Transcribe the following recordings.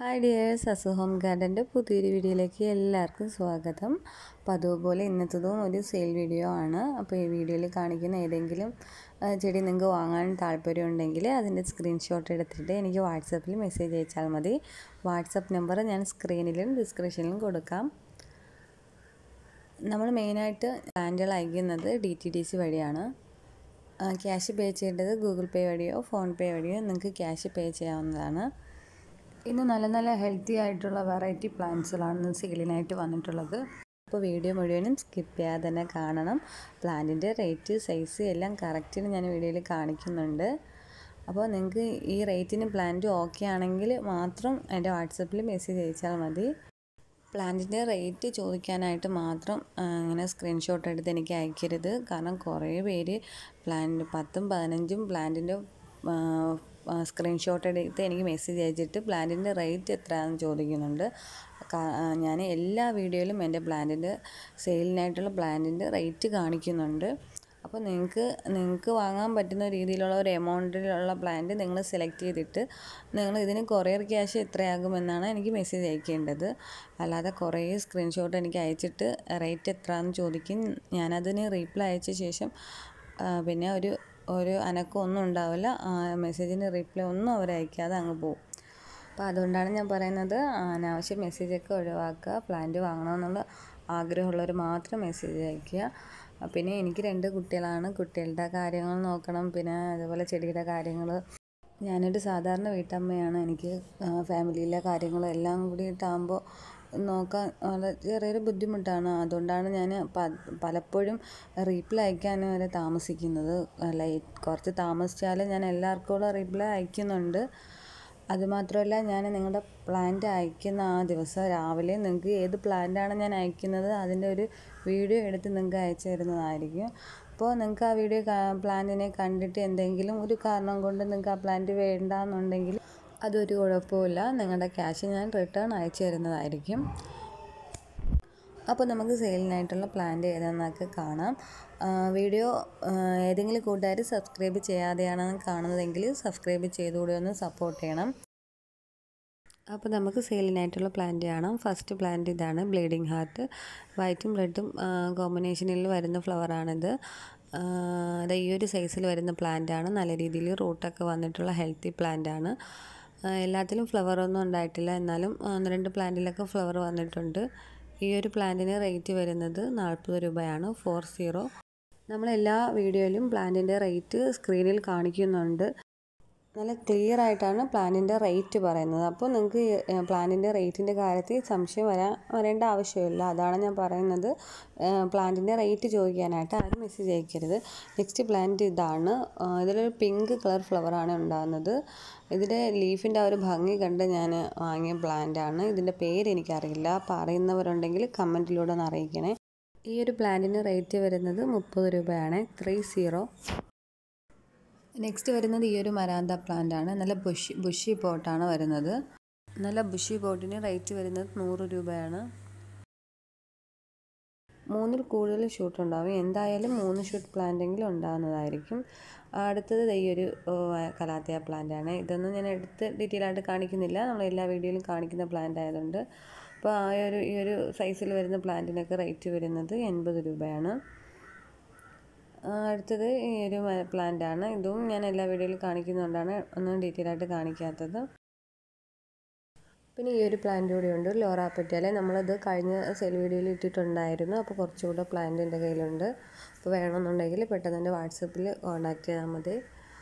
hi dears Asu home ഗാർഡൻ്റെ പുതിയൊരു വീഡിയോയിലേക്ക് എല്ലാവർക്കും സ്വാഗതം അപ്പോൾ അതുപോലെ ഇന്നത്തതും ഒരു സെയിൽ വീഡിയോ ആണ് അപ്പോൾ ഈ വീഡിയോയിൽ കാണിക്കുന്ന ഏതെങ്കിലും ആ, ചെടി നിങ്ങൾക്ക് വാങ്ങാൻ താല്പര്യമുണ്ടെങ്കിൽ അതിൻ്റെ സ്ക്രീൻഷോട്ട് എടുത്തിട്ട് എനിക്ക് വാട്സപ്പിൽ മെസ്സേജ് അയച്ചാൽ മതി വാട്സപ്പ് നമ്പർ ഞാൻ സ്ക്രീനിലും ഡിസ്ക്രിപ്ഷനിലും കൊടുക്കാം നമ്മൾ മെയിനായിട്ട് പ്ലാന്റുകൾ അയക്കുന്നത് ഡി ടി ഡി സി വഴിയാണ് ക്യാഷ് പേ ചെയ്യേണ്ടത് ഗൂഗിൾ പേ വഴിയോ ഫോൺ പേ വഴിയോ നിങ്ങൾക്ക് ക്യാഷ് പേ ചെയ്യാവുന്നതാണ് ഇന്ന് നല്ല നല്ല ഹെൽത്തി ആയിട്ടുള്ള വെറൈറ്റി പ്ലാന്റ്സുകളാണ് ഇന്ന് സെയിലിനായിട്ട് വന്നിട്ടുള്ളത് അപ്പോൾ വീഡിയോ മുഴുവനും സ്കിപ്പ് ചെയ്യാതെ തന്നെ കാണണം പ്ലാന്റിൻ്റെ റേറ്റ് സൈസ് എല്ലാം കറക്റ്റിന് ഞാൻ വീഡിയോയിൽ കാണിക്കുന്നുണ്ട് അപ്പോൾ നിങ്ങൾക്ക് ഈ റേറ്റിന് പ്ലാന്റ് ഓക്കെ ആണെങ്കിൽ മാത്രം എൻ്റെ വാട്സപ്പിൽ മെസ്സേജ് അയച്ചാൽ മതി പ്ലാന്റിൻ്റെ റേറ്റ് ചോദിക്കാനായിട്ട് മാത്രം ആ, ഇങ്ങനെ സ്ക്രീൻഷോട്ട് എടുത്ത് എനിക്ക് അയക്കരുത് കാരണം കുറേ പേര് പ്ലാന്റ് പത്തും പതിനഞ്ചും പ്ലാന്റിൻ്റെ സ്ക്രീൻഷോട്ട് എടുത്ത് എനിക്ക് മെസ്സേജ് അയച്ചിട്ട് പ്ലാന്റിൻ്റെ റേറ്റ് എത്രയാണെന്ന് ചോദിക്കുന്നുണ്ട് കാ- ആ, ഞാൻ എല്ലാ വീഡിയോയിലും എൻ്റെ പ്ലാന്റിൻ്റെ സെയിലിനായിട്ടുള്ള പ്ലാന്റിൻ്റെ റേറ്റ് കാണിക്കുന്നുണ്ട് അപ്പോൾ നിങ്ങൾക്ക് നിങ്ങൾക്ക് വാങ്ങാൻ പറ്റുന്ന രീതിയിലുള്ള ഒരു എമൗണ്ടിലുള്ള പ്ലാന്റ് നിങ്ങൾ സെലക്ട് ചെയ്തിട്ട് നിങ്ങൾ ഇതിന് കൊറിയർ ക്യാഷ് എത്രയാകുമെന്നാണ് എനിക്ക് മെസ്സേജ് അയക്കേണ്ടത് അല്ലാതെ കുറേ സ്ക്രീൻഷോട്ട് എനിക്ക് അയച്ചിട്ട് റേറ്റ് എത്രയാണെന്ന് ചോദിക്കും ഞാനതിന് റീപ്ലൈ അയച്ച ശേഷം ആ, പിന്നെ ഒരു ഒരു അനക്കം ഒന്നും ഉണ്ടാവില്ല ആ, മെസ്സേജിന് റീപ്ലൈ ഒന്നും അവർ അയക്കാതെ അങ്ങ് പോകും അപ്പോൾ അതുകൊണ്ടാണ് ഞാൻ പറയുന്നത് അനാവശ്യ മെസ്സേജൊക്കെ ഒഴിവാക്കുക പ്ലാന്റ് വാങ്ങണമെന്നുള്ള ആഗ്രഹമുള്ളവർ മാത്രം മെസ്സേജ് അയയ്ക്കുക ആ, പിന്നെ എനിക്ക് രണ്ട് കുട്ടികളാണ് കുട്ടികളുടെ കാര്യങ്ങൾ നോക്കണം പിന്നെ അതുപോലെ ചെടിയുടെ കാര്യങ്ങൾ ഞാനൊരു സാധാരണ വീട്ടമ്മയാണ് എനിക്ക് ആ, ഫാമിലിയിലെ കാര്യങ്ങളും എല്ലാം കൂടിയിട്ടാകുമ്പോൾ നോക്കാൻ വളരെ ചെറിയൊരു ബുദ്ധിമുട്ടാണ് അതുകൊണ്ടാണ് ഞാൻ പ- പലപ്പോഴും റീപ്ലൈ അയക്കാൻ വരെ താമസിക്കുന്നത് ലൈറ്റ് കുറച്ച് താമസിച്ചാലും ഞാൻ എല്ലാവർക്കും റീപ്ലൈ അയക്കുന്നുണ്ട് അതുമാത്രമല്ല ഞാൻ നിങ്ങളുടെ പ്ലാന്റ് അയക്കുന്ന ആ ദിവസം രാവിലെ നിങ്ങൾക്ക് ഏത് പ്ലാന്റാണ് ഞാൻ അയക്കുന്നത് അതിൻ്റെ ഒരു വീഡിയോ എടുത്ത് നിങ്ങൾക്ക് അയച്ചു തരുന്നതായിരിക്കും അപ്പോൾ നിങ്ങൾക്ക് ആ വീഡിയോ പ്ലാന്റിനെ കണ്ടിട്ട് എന്തെങ്കിലും ഒരു കാരണം കൊണ്ട് നിങ്ങൾക്ക് ആ പ്ലാന്റ് വേണ്ടാന്നുണ്ടെങ്കിൽ അതൊരു കുഴപ്പമില്ല നിങ്ങളുടെ ക്യാഷ് ഞാൻ റിട്ടേൺ അയച്ചു തരുന്നതായിരിക്കും അപ്പോൾ നമുക്ക് സെയിലിനായിട്ടുള്ള പ്ലാന്റ് ഏതാണെന്നൊക്കെ കാണാം ആ, വീഡിയോ ആ, ഏതെങ്കിലും കൂട്ടുകാർ സബ്സ്ക്രൈബ് ചെയ്യാതെയാണ് കാണുന്നതെങ്കിൽ സബ്സ്ക്രൈബ് ചെയ്തുകൂടി ഒന്ന് സപ്പോർട്ട് ചെയ്യണം അപ്പോൾ നമുക്ക് സെയിലിനായിട്ടുള്ള പ്ലാന്റ് കാണാം ഫസ്റ്റ് പ്ലാന്റ് ഇതാണ് ബ്ലീഡിങ് ഹാർട്ട് വൈറ്റും റെഡും കോമ്പിനേഷനിൽ വരുന്ന ഫ്ലവറാണിത് ഇത് ഈ ഒരു സൈസിൽ വരുന്ന പ്ലാന്റ് ആണ് നല്ല രീതിയിൽ റൂട്ടൊക്കെ വന്നിട്ടുള്ള ഹെൽത്തി പ്ലാന്റ് ആണ് ആ, എല്ലാത്തിലും ഫ്ലവർ ഒന്നും ഉണ്ടായിട്ടില്ല എന്നാലും ഒന്ന് രണ്ട് പ്ലാന്റിലൊക്കെ ഫ്ലവർ വന്നിട്ടുണ്ട് ഈ ഒരു പ്ലാന്റിന് റേറ്റ് വരുന്നത് നാൽപ്പത് രൂപയാണ് ഫോർ സീറോ നമ്മൾ എല്ലാ വീഡിയോയിലും പ്ലാന്റിൻ്റെ റേറ്റ് സ്ക്രീനിൽ കാണിക്കുന്നുണ്ട് നല്ല ക്ലിയർ ആയിട്ടാണ് പ്ലാനിൻ്റെ റേറ്റ് പറയുന്നത് അപ്പോൾ നിങ്ങൾക്ക് പ്ലാനിൻ്റെ റേറ്റിൻ്റെ കാര്യത്തിൽ സംശയം വരാൻ വരേണ്ട ആവശ്യമില്ല അതാണ് ഞാൻ പറയുന്നത് പ്ലാന്റിൻ്റെ റേറ്റ് ചോദിക്കാനായിട്ട് ആരും മെസ്സേജ് അയക്കരുത് നെക്സ്റ്റ് പ്ലാന്റ് ഇതാണ് ആ, ഇതിലൊരു പിങ്ക് കളർ ഫ്ലവറാണ് ഉണ്ടാകുന്നത് ഇതിൻ്റെ ലീഫിൻ്റെ ആ ഒരു ഭംഗി കണ്ട് ഞാൻ വാങ്ങിയ പ്ലാന്റാണ് ഇതിൻ്റെ പേര് എനിക്കറിയില്ല അപ്പോൾ അറിയുന്നവരുണ്ടെങ്കിൽ കമൻറ്റിലൂടെ ഒന്ന് അറിയിക്കണേ ഈ ഒരു പ്ലാന്റിന് റേറ്റ് വരുന്നത് മുപ്പത് രൂപയാണ് ത്രീ സീറോ നെക്സ്റ്റ് വരുന്നത് ഈ ഒരു മരാന്ത പ്ലാന്റ് ആണ് നല്ല ബുഷി ബുഷി പോട്ടാണ് വരുന്നത് നല്ല ബുഷി പോട്ടിന് റേറ്റ് വരുന്നത് നൂറ് രൂപയാണ് മൂന്നിൽ കൂടുതൽ ഷൂട്ട് ഉണ്ടാവും എന്തായാലും മൂന്ന് ഷൂട്ട് പ്ലാന്റെങ്കിലും ഉണ്ടാകുന്നതായിരിക്കും അടുത്തത് ദേ ഈ ഒരു ഓ, കലാത്തിയ പ്ലാന്റ് ആണ് ഇതൊന്നും ഞാൻ എടുത്ത് ഡീറ്റെയിൽ ആയിട്ട് കാണിക്കുന്നില്ല നമ്മൾ എല്ലാ വീഡിയോയിലും കാണിക്കുന്ന പ്ലാന്റ് ആയതുകൊണ്ട് അപ്പോൾ ആ ഒരു ഈ ഒരു സൈസിൽ വരുന്ന പ്ലാന്റിനൊക്കെ റേറ്റ് വരുന്നത് എൺപത് രൂപയാണ് ആ, അടുത്തത് ഈ ഒരു പ്ലാന്റ് ആണ് ഇതും ഞാൻ എല്ലാ വീഡിയോയിലും കാണിക്കുന്നതുകൊണ്ടാണ് ഒന്നും ഡീറ്റെയിൽ ആയിട്ട് കാണിക്കാത്തത് പിന്നെ ഈ ഒരു പ്ലാന്റ് കൂടി ഉണ്ട് ലോറ പെറ്റാലെ നമ്മളത് കഴിഞ്ഞ സെൽ വീഡിയോയിൽ ഇട്ടിട്ടുണ്ടായിരുന്നു അപ്പോൾ കുറച്ചുകൂടെ പ്ലാന്റ് എൻ്റെ കയ്യിലുണ്ട് അപ്പോൾ വേണമെന്നുണ്ടെങ്കിൽ പെട്ടെന്ന് എൻ്റെ വാട്സപ്പിൽ കോൺടാക്ട് ചെയ്താൽ മതി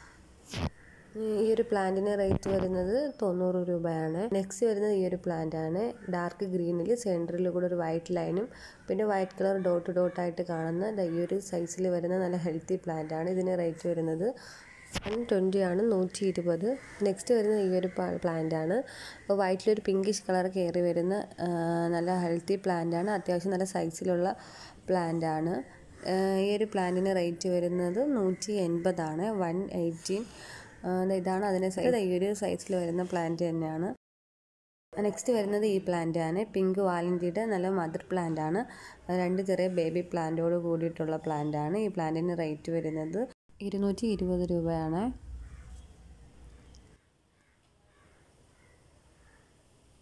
ഈ ഒരു പ്ലാന്റിന് റേറ്റ് വരുന്നത് തൊണ്ണൂറ് രൂപയാണ് നെക്സ്റ്റ് വരുന്നത് ഈ ഒരു പ്ലാന്റ് ആണ് ഡാർക്ക് ഗ്രീനിൽ സെൻറ്ററിൽ കൂടെ ഒരു വൈറ്റ് ലൈനും പിന്നെ വൈറ്റ് കളർ ഡോട്ട് ഡോട്ടായിട്ട് കാണുന്ന ദാ ഈ ഒരു സൈസിൽ വരുന്ന നല്ല ഹെൽത്തി പ്ലാന്റ് ആണ് ഇതിന് റേറ്റ് വരുന്നത് വൺ ട്വൻറ്റി ആണ് നൂറ്റി ഇരുപത് നെക്സ്റ്റ് വരുന്നത് ഈ ഒരു പ്ലാന്റ് ആണ് അപ്പോൾ വൈറ്റിലൊരു പിങ്കിഷ് കളർ കയറി വരുന്ന ആ, നല്ല ഹെൽത്തി പ്ലാന്റ് ആണ് അത്യാവശ്യം നല്ല സൈസിലുള്ള പ്ലാന്റ് ആണ് ആ, ഈ ഒരു പ്ലാന്റിന് റേറ്റ് വരുന്നത് നൂറ്റി എൺപതാണ് വൺ എയ്റ്റീൻ ഇതാണ് അതിൻ്റെ സൈസ് ഈ ഒരു സൈസിൽ വരുന്ന പ്ലാന്റ് തന്നെയാണ് നെക്സ്റ്റ് വരുന്നത് ഈ പ്ലാന്റ് ആണ് പിങ്ക് വാലൻറ്റിയുടെ നല്ല മദർ പ്ലാന്റ് ആണ് രണ്ട് ചെറിയ ബേബി പ്ലാന്റോട് കൂടിയിട്ടുള്ള പ്ലാന്റ് ആണ് ഈ പ്ലാന്റിന് റേറ്റ് വരുന്നത് ഇരുന്നൂറ്റി ഇരുപത് രൂപയാണ്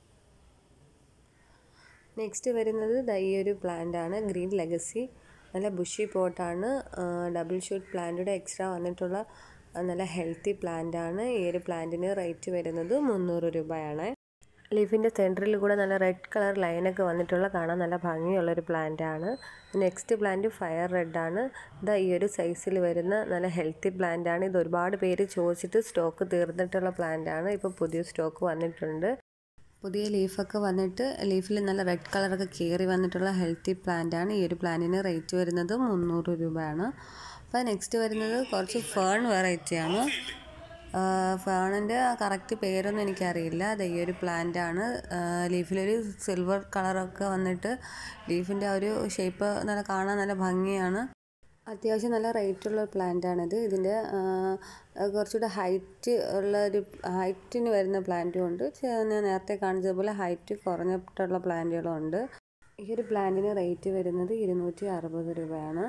നെക്സ്റ്റ് വരുന്നത് ദാ ഈ ഒരു പ്ലാന്റ് ആണ് ഗ്രീൻ ലെഗസി നല്ല ബുഷി പോട്ടാണ് ഡബിൾ ഷൂട്ട് പ്ലാന്റുടെ എക്സ്ട്രാ വന്നിട്ടുള്ള ആ, നല്ല ഹെൽത്തി പ്ലാന്റ് ആണ് ഈ ഒരു പ്ലാന്റിന് റേറ്റ് വരുന്നത് മുന്നൂറ് രൂപയാണ് ലീഫിൻ്റെ സെൻറ്ററിൽ കൂടെ നല്ല റെഡ് കളർ ലൈനൊക്കെ വന്നിട്ടുള്ള കാണാൻ നല്ല ഭംഗിയുള്ളൊരു പ്ലാന്റ് ആണ് നെക്സ്റ്റ് പ്ലാന്റ് ഫയർ റെഡ് ആണ് ഇതാ ഈ ഒരു സൈസിൽ വരുന്ന നല്ല ഹെൽത്തി പ്ലാന്റ് ആണ് ഇത് ഒരുപാട് പേര് ചോദിച്ചിട്ട് സ്റ്റോക്ക് തീർന്നിട്ടുള്ള പ്ലാന്റ് ആണ് ഇപ്പോൾ പുതിയ സ്റ്റോക്ക് വന്നിട്ടുണ്ട് പുതിയ ലീഫൊക്കെ വന്നിട്ട് ലീഫിൽ നല്ല റെഡ് കളറൊക്കെ കയറി വന്നിട്ടുള്ള ഹെൽത്തി പ്ലാന്റ് ആണ് ഈ ഒരു പ്ലാന്റിന് റേറ്റ് വരുന്നത് മുന്നൂറ് രൂപയാണ് അപ്പോൾ നെക്സ്റ്റ് വരുന്നത് കുറച്ച് ഫേൺ വെറൈറ്റിയാണ് ഫേണിൻ്റെ കറക്റ്റ് പേരൊന്നും എനിക്കറിയില്ല അത് ഈ ഒരു പ്ലാന്റ് ആണ് ലീഫിലൊരു സിൽവർ കളറൊക്കെ വന്നിട്ട് ലീഫിൻ്റെ ആ ഒരു ഷേപ്പ് നല്ല കാണാൻ നല്ല ഭംഗിയാണ് അത്യാവശ്യം നല്ല റേറ്റുള്ള പ്ലാന്റ് ആണിത് ഇതിൻ്റെ ആ, കുറച്ചുകൂടെ ഹൈറ്റ് ഉള്ള ഒരു ഹൈറ്റിന് വരുന്ന പ്ലാന്റും ഉണ്ട് ചെ- ഞാൻ നേരത്തെ കാണിച്ചതുപോലെ ഹൈറ്റ് കുറഞ്ഞിട്ടുള്ള പ്ലാന്റുകളും ഉണ്ട് ഈ ഒരു പ്ലാന്റിന് റേറ്റ് വരുന്നത് ഇരുന്നൂറ്റി അറുപത് രൂപയാണ്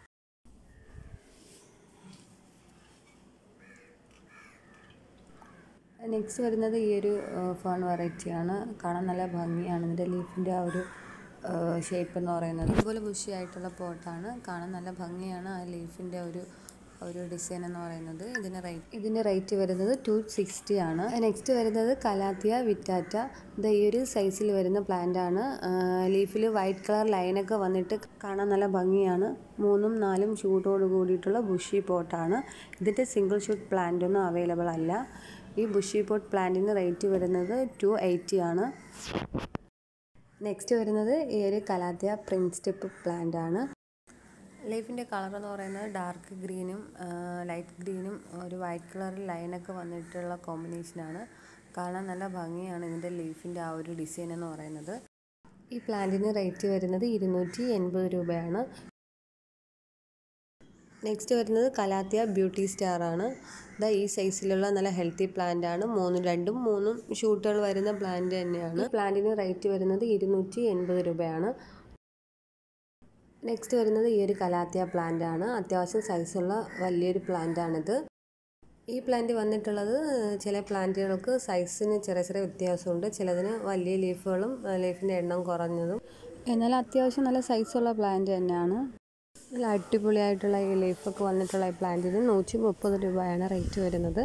നെക്സ്റ്റ് വരുന്നത് ഈ ഒരു ഫേൺ വെറൈറ്റിയാണ് കാണാൻ നല്ല ഭംഗിയാണ് ഇതിൻ്റെ ലീഫിൻ്റെ ആ ഒരു ഷേപ്പ് എന്ന് പറയുന്നത് ഇതുപോലെ ബുഷി ആയിട്ടുള്ള പോട്ടാണ് കാണാൻ നല്ല ഭംഗിയാണ് ആ ലീഫിൻ്റെ ഒരു ഒരു ഡിസൈൻ എന്ന് പറയുന്നത് ഇതിന് റേറ്റ് ഇതിൻ്റെ റേറ്റ് വരുന്നത് ടു സിക്സ്റ്റി ആണ് നെക്സ്റ്റ് വരുന്നത് കലാത്തിയ വിറ്റാറ്റ ഇത് ഈ ഒരു സൈസിൽ വരുന്ന പ്ലാന്റ് ആണ് ലീഫിൽ വൈറ്റ് കളർ ലൈനൊക്കെ വന്നിട്ട് കാണാൻ നല്ല ഭംഗിയാണ് മൂന്നും നാലും ഷൂട്ടോട് കൂടിയിട്ടുള്ള ബുഷി പോട്ടാണ് ഇതിൻ്റെ സിംഗിൾ ഷൂട്ട് പ്ലാന്റ് ഒന്നും അവൈലബിൾ അല്ല ഈ ബുഷി പോട്ട് പ്ലാന്റിന് റേറ്റ് വരുന്നത് ടു എയ്റ്റി ആണ് നെക്സ്റ്റ് വരുന്നത് ഈ ഒരു കലാത്തിയ പ്രിൻസ് സ്റ്റെപ്പ് പ്ലാന്റ് ആണ് ലീഫിൻ്റെ കളർ എന്ന് പറയുന്നത് ഡാർക്ക് ഗ്രീനും ലൈറ്റ് ഗ്രീനും ഒരു വൈറ്റ് കളറിൽ ലൈനൊക്കെ വന്നിട്ടുള്ള കോമ്പിനേഷനാണ് കാണാൻ നല്ല ഭംഗിയാണ് ഇതിൻ്റെ ലീഫിൻ്റെ ആ ഒരു ഡിസൈൻ എന്ന് പറയുന്നത് ഈ പ്ലാന്റിന് റേറ്റ് വരുന്നത് ഇരുന്നൂറ്റി എൺപത് രൂപയാണ് നെക്സ്റ്റ് വരുന്നത് കലാത്തിയ ബ്യൂട്ടി സ്റ്റാർ ആണ് ഇതാ ഈ സൈസിലുള്ള നല്ല ഹെൽത്തി പ്ലാന്റ് ആണ് മൂന്നും രണ്ടും മൂന്നും ഷൂട്ടുകൾ വരുന്ന പ്ലാന്റ് തന്നെയാണ് പ്ലാന്റിന് റേറ്റ് വരുന്നത് ഇരുന്നൂറ്റി എൺപത് രൂപയാണ് നെക്സ്റ്റ് വരുന്നത് ഈ ഒരു കലാത്തിയ പ്ലാന്റ് ആണ് അത്യാവശ്യം സൈസുള്ള വലിയൊരു പ്ലാന്റ് ആണിത് ഈ പ്ലാന്റ് വന്നിട്ടുള്ളത് ചില പ്ലാന്റുകൾക്ക് സൈസിന് ചെറിയ ചെറിയ വ്യത്യാസമുണ്ട് ചിലതിന് വലിയ ലീഫുകളും ലീഫിൻ്റെ എണ്ണം കുറഞ്ഞതും എന്നാൽ അത്യാവശ്യം നല്ല സൈസുള്ള പ്ലാന്റ് തന്നെയാണ് നല്ല അടിപൊളിയായിട്ടുള്ള ഈ ലീഫൊക്കെ വന്നിട്ടുള്ള ഈ പ്ലാന്റിന് നൂറ്റി മുപ്പത് രൂപയാണ് റേറ്റ് വരുന്നത്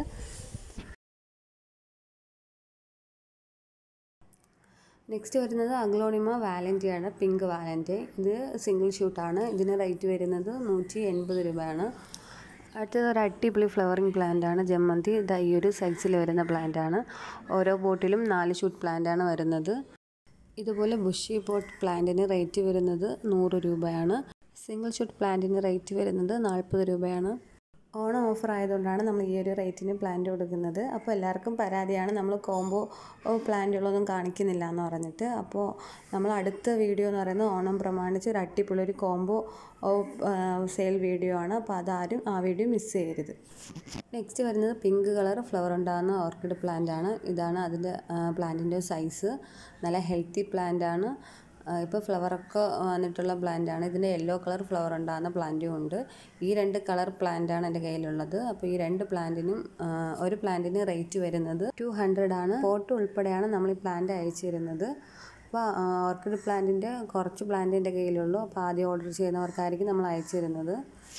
നെക്സ്റ്റ് വരുന്നത് അഗ്ലോണിമ വാലൻറ്റിയാണ് പിങ്ക് വാലൻറ്റി ഇത് സിംഗിൾ ഷൂട്ടാണ് ഇതിന് റേറ്റ് വരുന്നത് നൂറ്റി എൺപത് രൂപയാണ് അടുത്തത് ഒരു അടിപൊളി ഫ്ലവറിങ് പ്ലാന്റ് ആണ് ജമ്മന്തി ഇത് ഈ ഒരു സൈസിൽ വരുന്ന പ്ലാന്റ് ആണ് ഓരോ ബോട്ടിലും നാല് ഷൂട്ട് പ്ലാന്റ് ആണ് വരുന്നത് ഇതുപോലെ ബുഷി പോട്ട് പ്ലാന്റിന് റേറ്റ് വരുന്നത് നൂറ് രൂപയാണ് സിംഗിൾ ഷൂട്ട് പ്ലാന്റിന് റേറ്റ് വരുന്നത് നാൽപ്പത് രൂപയാണ് ഓണം ഓഫർ ആയതുകൊണ്ടാണ് നമ്മൾ ഈ ഒരു റേറ്റിന് പ്ലാന്റ് കൊടുക്കുന്നത് അപ്പോൾ എല്ലാവർക്കും പരാതിയാണ് നമ്മൾ കോംബോ പ്ലാന്റുകളൊന്നും കാണിക്കുന്നില്ല എന്ന് പറഞ്ഞിട്ട് അപ്പോൾ നമ്മൾ അടുത്ത വീഡിയോ എന്ന് പറയുന്നത് ഓണം പ്രമാണിച്ച് ഒരു അടിപൊളി ഒരു കോംബോ സെയിൽ വീഡിയോ ആണ് അപ്പോൾ അതാരും ആ വീഡിയോ മിസ് ചെയ്യരുത് നെക്സ്റ്റ് വരുന്നത് പിങ്ക് കളർ ഫ്ലവർ ഉണ്ടാകുന്ന ഓർക്കിഡ് പ്ലാന്റ് ആണ് ഇതാണ് അതിൻ്റെ പ്ലാന്റിൻ്റെ സൈസ് നല്ല ഹെൽത്തി പ്ലാന്റ് ആണ് ഇപ്പോൾ ഫ്ലവറൊക്കെ വന്നിട്ടുള്ള പ്ലാന്റ് ആണ് ഇതിൻ്റെ യെല്ലോ കളർ ഫ്ലവർ ഉണ്ടാകുന്ന പ്ലാന്റും ഉണ്ട് ഈ രണ്ട് കളർ പ്ലാന്റ് ആണ് എൻ്റെ കയ്യിലുള്ളത് അപ്പോൾ ഈ രണ്ട് പ്ലാന്റിനും ഒരു പ്ലാന്റിന് റേറ്റ് വരുന്നത് ടു ഹൺഡ്രഡ് ആണ് ഫോട്ടോ ഉൾപ്പെടെയാണ് നമ്മൾ ഈ പ്ലാന്റ് അയച്ചു തരുന്നത് അപ്പോൾ ഓർക്കിഡ് പ്ലാന്റിൻ്റെ കുറച്ച് പ്ലാന്റ് എൻ്റെ കയ്യിലുള്ളൂ അപ്പോൾ ആദ്യം ഓർഡർ ചെയ്യുന്നവർക്കായിരിക്കും നമ്മൾ അയച്ചു തരുന്നത്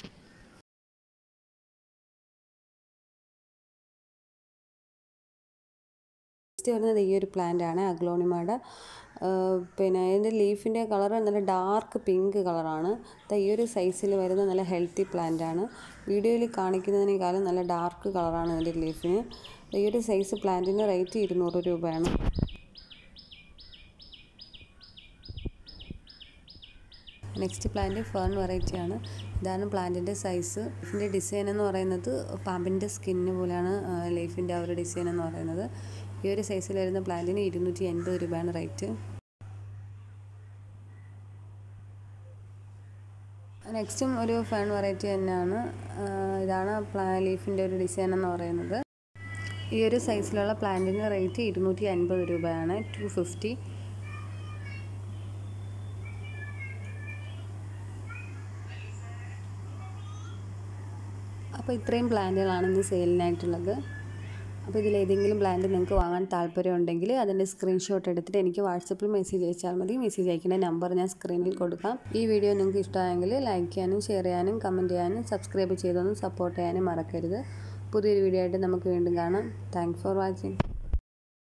നെക്സ്റ്റ് വരുന്നത് ഈ ഒരു പ്ലാന്റ് ആണ് അഗ്ലോണിമയുടെ പിന്നെ ഇതിൻ്റെ ലീഫിൻ്റെ കളർ നല്ല ഡാർക്ക് പിങ്ക് കളറാണ് ഈ ഒരു സൈസിൽ വരുന്ന നല്ല ഹെൽത്തി പ്ലാന്റ് ആണ് വീഡിയോയിൽ കാണിക്കുന്നതിനേക്കാളും നല്ല ഡാർക്ക് കളറാണ് ഇതിൻ്റെ ലീഫിന് ഈ ഒരു സൈസ് പ്ലാന്റിന് റേറ്റ് ഇരുന്നൂറ് രൂപയാണ് നെക്സ്റ്റ് പ്ലാന്റ് ഫേൺ വെറൈറ്റി ആണ് ഇതാണ് പ്ലാന്റിൻ്റെ സൈസ് ഇതിൻ്റെ ഡിസൈൻ എന്ന് പറയുന്നത് പാമ്പിൻ്റെ സ്കിന്ന് പോലെയാണ് ലീഫിൻ്റെ ആ ഒരു ഡിസൈൻ എന്ന് പറയുന്നത് ഈ ഒരു സൈസിൽ വരുന്ന പ്ലാന്റിന് ഇരുന്നൂറ്റി എൺപത് രൂപയാണ് റേറ്റ് നെക്സ്റ്റും ഒരു ഫേൺ വെറൈറ്റി തന്നെയാണ് ഇതാണ് പ്ലാ ലീഫിൻ്റെ ഒരു ഡിസൈൻ എന്ന് പറയുന്നത് ഈ ഒരു സൈസിലുള്ള പ്ലാന്റിന് റേറ്റ് ഇരുന്നൂറ്റി അൻപത് രൂപയാണ് ടു ഫിഫ്റ്റി അപ്പോൾ ഇത്രയും പ്ലാന്റുകളാണ് ഇന്ന് സെയിലിനായിട്ടുള്ളത് അപ്പോൾ ഇതിലേതെങ്കിലും പ്ലാന്റ് നിങ്ങൾക്ക് വാങ്ങാൻ താല്പര്യമുണ്ടെങ്കിൽ അതിൻ്റെ സ്ക്രീൻഷോട്ട് എടുത്തിട്ട് എനിക്ക് വാട്സപ്പിൽ മെസ്സേജ് അയച്ചാൽ മതി മെസ്സേജ് അയക്കുന്ന നമ്പർ ഞാൻ സ്ക്രീനിൽ കൊടുക്കാം ഈ വീഡിയോ നിങ്ങൾക്ക് ഇഷ്ടമായെങ്കിൽ ലൈക്ക് ചെയ്യാനും ഷെയർ ചെയ്യാനും കമൻറ്റ് ചെയ്യാനും സബ്സ്ക്രൈബ് ചെയ്തൊന്നും സപ്പോർട്ട് ചെയ്യാനും മറക്കരുത് പുതിയൊരു വീഡിയോ ആയിട്ട് നമുക്ക് വീണ്ടും കാണാം താങ്ക്സ് ഫോർ വാച്ചിങ്